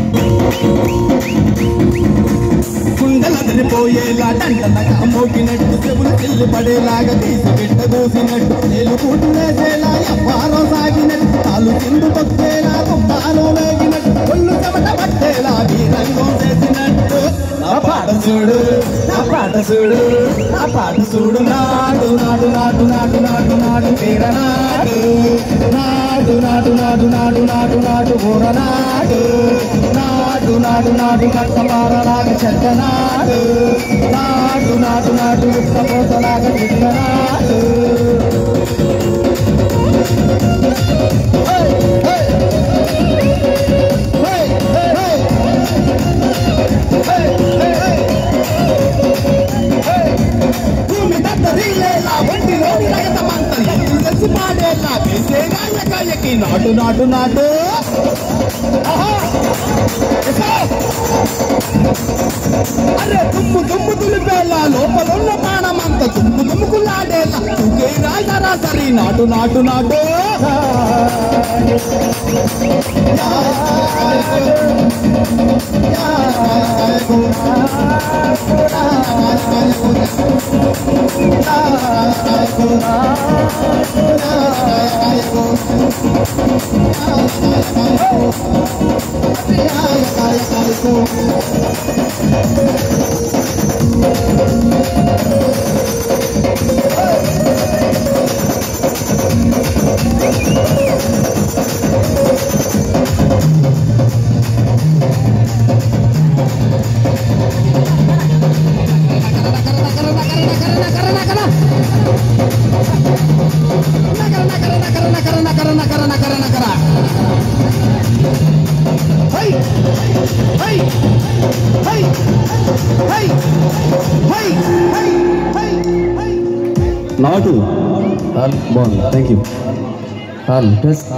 కుండలదిరిపోయేలా దండలగా మోగినట్టు చెవులు చెల్లి పడేలాగా తీసి బిడ్డ దూసినట్టు నేను కూటునేసేలా ఎవ్వారో సాగినట్టు కాలు కిందు తొక్కేలా కుమ్మాలో వేగినట్టు ఒళ్ళు చెమట పట్టేలా వీరంగం చేసినట్టు నా పాట చూడు నా పాట చూడు నా పాట చూడు నాడు నాడు నాడు నాడు నాడు నాడు పేర నాడు నాడు నాడు నాడు నాడు నాడు నాడు ఊర నాడు నాడు నాడు నాడు కట్టమారలాగా చెడ్డ నాడు నాడు నాడు నాడు ఉత్తపోతలాగా చిన్న నాడు Hey, hey. Hey, hey, hey. Hey, hey, hey. భూమి దద్దరిల్లేలా ఒంటిలోని రగతమంత ఎత్తులు తెచ్చి పాడేలా వేసే గాయకాయకి నాటు నాటు నాటు ఆహా! ఎసా! అరే దుమ్ము దుమ్ము దులిపేలా లోపలున్న ప్రాణమంత దుమ్ము దుమ్ముకులాడేలా తుకే రాజరా సరి నాటు నాటు నాటు నాటు బాగుంది థ్యాంక్ యూ టెస్ట్